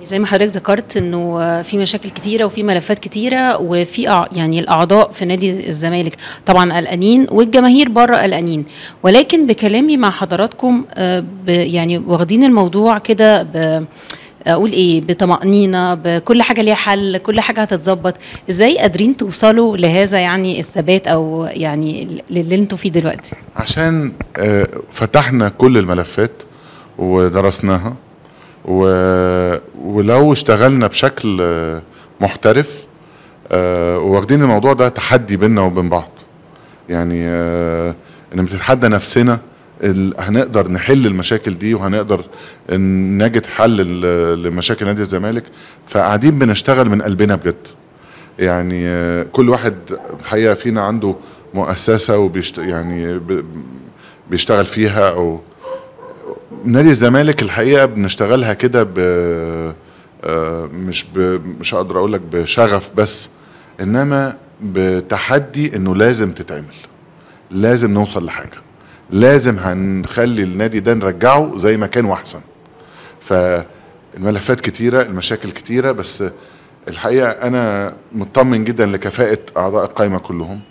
زي ما حضرتك ذكرت انه في مشاكل كتيره وفي ملفات كتيره وفي أع- يعني الاعضاء في نادي الزمالك طبعا قلقانين والجماهير بره قلقانين ولكن بكلامي مع حضراتكم آه، ب- يعني واخدين الموضوع كده ب اقول ايه بطمأنينة بكل حاجة ليها حل كل حاجة هتتظبط ازاي قادرين توصلوا لهذا يعني الثبات او يعني اللي انتوا فيه دلوقتي عشان آه، فتحنا كل الملفات ودرسناها و... ولو اشتغلنا بشكل آه، محترف آه، واخدين الموضوع ده تحدي بيننا وبين بعض يعني آه، ان بتتحدى نفسنا ال- هنقدر نحل المشاكل دي وهنقدر ن- نجد حل ل- لمشاكل نادي الزمالك فقاعدين بنشتغل من قلبنا بجد يعني آه، كل واحد الحقيقه فينا عنده مؤسسه وبيشت يعني ب- بيشتغل فيها او نادي الزمالك الحقيقه بنشتغلها كده ب آه، مش ب... مش هقدر اقول لك بشغف بس انما بتحدي انه لازم تتعمل لازم نوصل لحاجه لازم هنخلي النادي ده نرجعه زي ما كان واحسن فالملفات كتيره المشاكل كتيره بس الحقيقه انا مطمن جدا لكفاءه اعضاء القائمه كلهم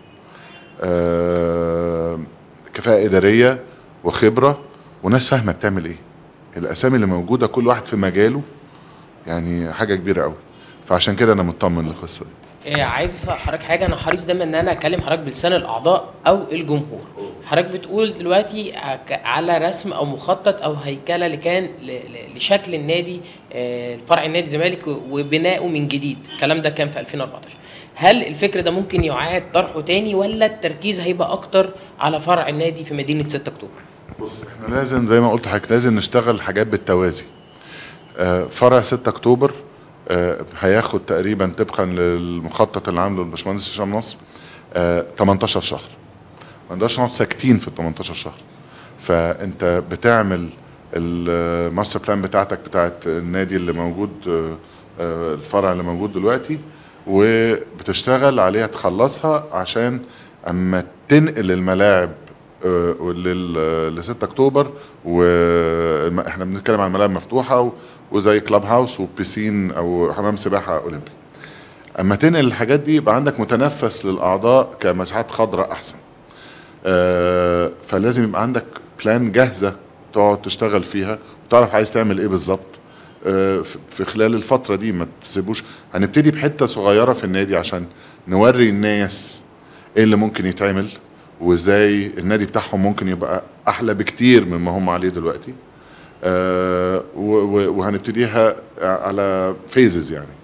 آه، كفاءه اداريه وخبره وناس فاهمه بتعمل ايه الاسامي اللي موجوده كل واحد في مجاله يعني حاجه كبيره قوي فعشان كده انا مطمن للقصه دي إيه، عايز اسال حضرتك حاجه انا حريص دايما ان انا اكلم حضرتك بلسان الاعضاء او الجمهور حضرتك بتقول دلوقتي ع- على رسم او مخطط او هيكله لكان ل- ل- لشكل النادي آه، فرع النادي الزمالك وبنائه من جديد الكلام ده كان في 2014 هل الفكر ده ممكن يعاد طرحه تاني ولا التركيز هيبقى اكتر على فرع النادي في مدينه 6 اكتوبر بص احنا لازم زي ما قلت لحضرتك لازم نشتغل حاجات بالتوازي آه، فرع 6 اكتوبر آه، هياخد تقريبا طبقا للمخطط اللي عامله الباشمهندس هشام نصر آه، 18 شهر ما نقدرش نقعد ساكتين في ال 18 شهر فانت بتعمل الماستر بلان بتاعتك بتاعت النادي اللي موجود آه، آه، الفرع اللي موجود دلوقتي وبتشتغل عليها تخلصها عشان اما تنقل الملاعب آه، لل- ل 6 اكتوبر واحنا بنتكلم عن ملاعب مفتوحه و- وزي كلاب هاوس وبيسين او حمام سباحه اولمبي اما تنقل الحاجات دي يبقى عندك متنفس للاعضاء كمساحات خضراء احسن آه، فلازم يبقى عندك بلان جاهزه تقعد تشتغل فيها وتعرف عايز تعمل ايه بالظبط آه، في- في خلال الفتره دي ما تسيبوش هنبتدي بحته صغيره في النادي عشان نوري الناس ايه اللي ممكن يتعمل وازاي النادي بتاعهم ممكن يبقى احلى بكتير مما هم عليه دلوقتي آه، و- و- وهنبتديها على فيزز يعني